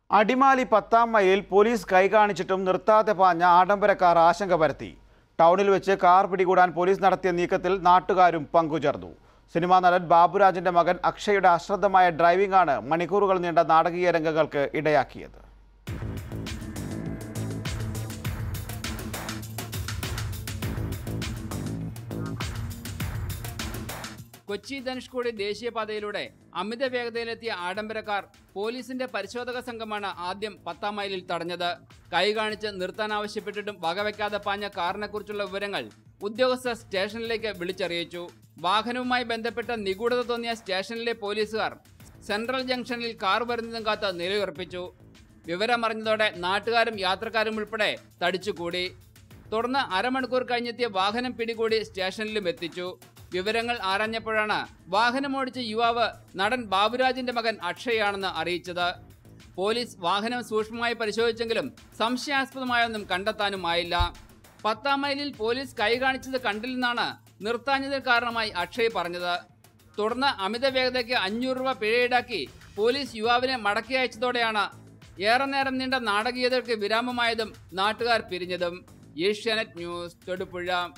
അടിമാലി പത്താം മൈലിൽ പോലീസ് കൈകാണിച്ചിട്ടും നിർത്താതെ പാഞ്ഞ ആഡംബരക്കാർ ആശങ്ക പരത്തി ടൗണിൽ വെച്ച് കാർ പിടികൂടാൻ പോലീസ് നടത്തിയ നീക്കത്തിൽ നാട്ടുകാരും പങ്കുചേർന്നു സിനിമാ നടൻ ബാബുരാജിന്റെ മകൻ അക്ഷയുടെ അശ്രദ്ധമായ ഡ്രൈവിംഗാണ് മണിക്കൂറുകൾ നീണ്ട നാടകീയ രംഗങ്ങൾക്ക് ഇടയാക്കിയത് കൊച്ചി ധനുഷ്കോടി ദേശീയപാതയിലൂടെ അമിത വേഗതയിലെത്തിയ ആഡംബരക്കാർ പോലീസിന്റെ പരിശോധക സംഘമാണ് ആദ്യം പത്താം മൈലിൽ തടഞ്ഞത് കൈ കാണിച്ച് നിർത്താൻ ആവശ്യപ്പെട്ടിട്ടും വകവെക്കാതെ പാഞ്ഞ കാറിനെക്കുറിച്ചുള്ള വിവരങ്ങൾ ഉദ്യോഗസ്ഥർ സ്റ്റേഷനിലേക്ക് വിളിച്ചറിയിച്ചു വാഹനവുമായി ബന്ധപ്പെട്ട നിഗൂഢത തോന്നിയ സ്റ്റേഷനിലെ പോലീസുകാർ സെൻട്രൽ ജംഗ്ഷനിൽ കാർ വരുന്നതും കാത്ത് നിലയുറപ്പിച്ചു വിവരമറിഞ്ഞതോടെ നാട്ടുകാരും യാത്രക്കാരും ഉൾപ്പെടെ തടിച്ചുകൂടി തുടർന്ന് അരമണിക്കൂർ കഴിഞ്ഞെത്തിയ വാഹനം പിടികൂടി സ്റ്റേഷനിലും എത്തിച്ചു വിവരങ്ങൾ ആരാഞ്ഞപ്പോഴാണ് വാഹനമോടിച്ച യുവാവ് നടൻ ബാബുരാജിന്റെ മകൻ അക്ഷയാണെന്ന് അറിയിച്ചത് പോലീസ് വാഹനം സൂക്ഷ്മമായി പരിശോധിച്ചെങ്കിലും സംശയാസ്പദമായൊന്നും കണ്ടെത്താനും ആയില്ല പത്താം മൈലിൽ പോലീസ് കൈ കാണിച്ചത് കണ്ടില്ലെന്നാണ് നിർത്താഞ്ഞതിന് കാരണമായി അക്ഷയ് പറഞ്ഞത് തുടർന്ന് അമിത വേഗതയ്ക്ക് അഞ്ഞൂറ് രൂപ പിഴ ഈടാക്കി പോലീസ് യുവാവിനെ മടക്കി അയച്ചതോടെയാണ് ഏറെ നേരം നീണ്ട നാടകീയതയ്ക്ക് വിരാമമായതും നാട്ടുകാർ പിരിഞ്ഞതും ഏഷ്യാനെറ്റ് ന്യൂസ് തൊടുപുഴ